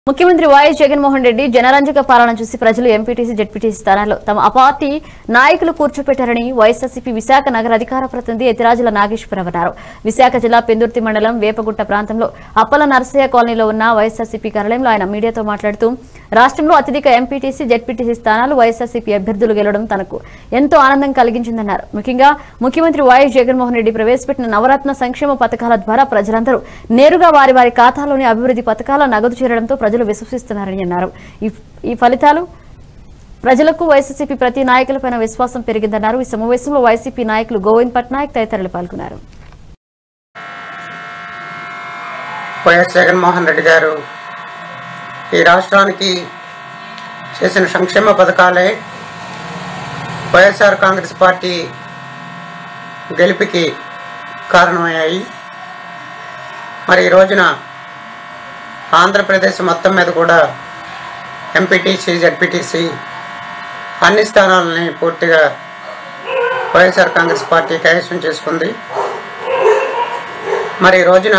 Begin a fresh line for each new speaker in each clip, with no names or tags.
ముఖ్యమంత్రి వైఎస్ జగన్మోహన్ రెడ్డి జనరంజక పాలన చూసి ప్రజలు ఎంపీటీసీ జెడ్పీటీసీ స్థానాల్లో తమ ఆ పార్టీ నాయకులు కూర్చోపెట్టారని వైఎస్ఆర్సీపీ విశాఖ నగర అధికార ప్రతినిధి ఎతిరాజుల నాగేశ్వరరావు అన్నారు విశాఖ జిల్లా పెందుర్తి మండలం వేపగుంట ప్రాంతంలో అప్పల నరసయ్య కాలనీలో ఉన్న వైఎస్ఆర్సీపీ కార్యాలయంలో ఆయన మీడియాతో మాట్లాడుతూ రాష్ట్రంలో అత్యధిక ఎంపీటీసీ జెడ్పీటీసీ స్థానాలు వైఎస్ఆర్సీపీ అభ్యర్థులు గెలవడం తనకు ఎంతో ఆనందం కలిగించిందన్నారు ముఖ్యంగా ముఖ్యమంత్రి వైఎస్ జగన్మోహన్ రెడ్డి ప్రవేశపెట్టిన నవరత్న సంక్షేమ పథకాల ద్వారా ప్రజలందరూ నేరుగా వారి వారి ఖాతాలోని అభివృద్ధి పథకాల నగదు చేరడంతో ప్రజలు విశ్వసిస్తున్నారని అన్నారు ఈ- ఈ ఫలితాలు ప్రజలకు వైసీపీ ప్రతి నాయకులపైన విశ్వాసం పెరిగిందన్నారు ఈ సమావేశంలో వైసీపీ నాయకులు గోవింద్ పట్నాయక్ తదితరులు పాల్గొన్నారు
వైఎస్ జగన్మోహన్ రెడ్డి గారు ఈ రాష్ట్రానికి చేసిన సంక్షేమ పథకాలే వైఎస్ఆర్ కాంగ్రెస్ పార్టీ గెలుపుకి కారణమయ్యాయి మరి ఈ రోజున ఆంధ్రప్రదేశ్ మొత్తం మీద కూడా ఎంపీటీసీ జడ్పీటీసీ అన్ని స్థానాలని పూర్తిగా వైఎస్ఆర్ కాంగ్రెస్ పార్టీ కైవసం చేసుకుంది మరి ఈ రోజున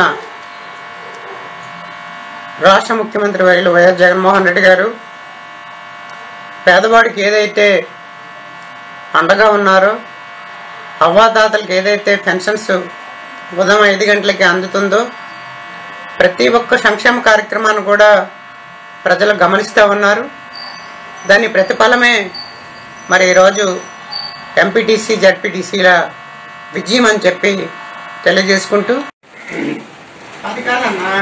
రాష్ట్ర ముఖ్యమంత్రి వర్యులు వైఎస్ జగన్మోహన్ రెడ్డి గారు పేదవాడికి ఏదైతే అండగా ఉన్నారో అవ్వాదాతలకు ఏదైతే పెన్షన్స్ ఉదయం ఐదు గంటలకి అందుతుందో ప్రతి ఒక్క సంక్షేమ కార్యక్రమాన్ని కూడా ప్రజలు గమనిస్తూ ఉన్నారు దాని ప్రతిఫలమే మరి ఈరోజు ఎంపీటీసీ జడ్పీటీసీల విజయం అని చెప్పి తెలియజేసుకుంటూ అది కాదన్నా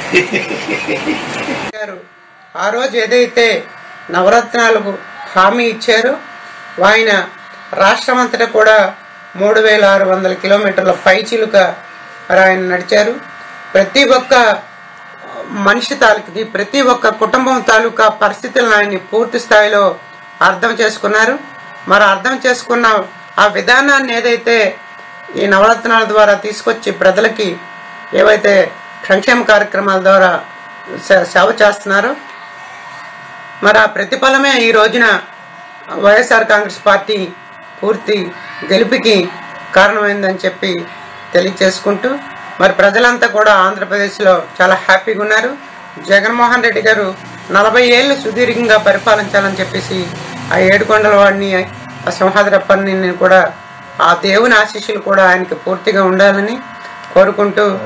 గారు ఆ రోజు ఏదైతే నవరత్నాలకు హామీ ఇచ్చారో ఆయన రాష్ట్రమంతటా కూడా మూడు వేల ఆరు వందల కిలోమీటర్ల పైచిలుక మరి ఆయన నడిచారు ప్రతి ఒక్క మనిషి తాలూకుది ప్రతి ఒక్క కుటుంబం తాలూకా పరిస్థితులను ఆయన పూర్తి స్థాయిలో అర్థం చేసుకున్నారు మరి అర్థం చేసుకున్న ఆ విధానాన్ని ఏదైతే ఈ నవరత్నాల ద్వారా తీసుకొచ్చి ప్రజలకి ఏవైతే సంక్షేమ కార్యక్రమాల ద్వారా సే- సేవ చేస్తున్నారో మరి ఆ ప్రతిఫలమే ఈ రోజున వైఎస్ఆర్ కాంగ్రెస్ పార్టీ పూర్తి గెలుపుకి కారణమైందని చెప్పి తెలియచేసుకుంటూ మరి ప్రజలంతా కూడా ఆంధ్రప్రదేశ్లో చాలా హ్యాపీగా ఉన్నారు జగన్మోహన్ రెడ్డి గారు నలభై ఏళ్ళు సుదీర్ఘంగా పరిపాలించాలని చెప్పేసి ఆ ఏడుకొండల వాడిని ఆ సింహాద్రప్పని కూడా ఆ దేవుని ఆశీస్సులు కూడా ఆయనకి పూర్తిగా ఉండాలని కోరుకుంటూ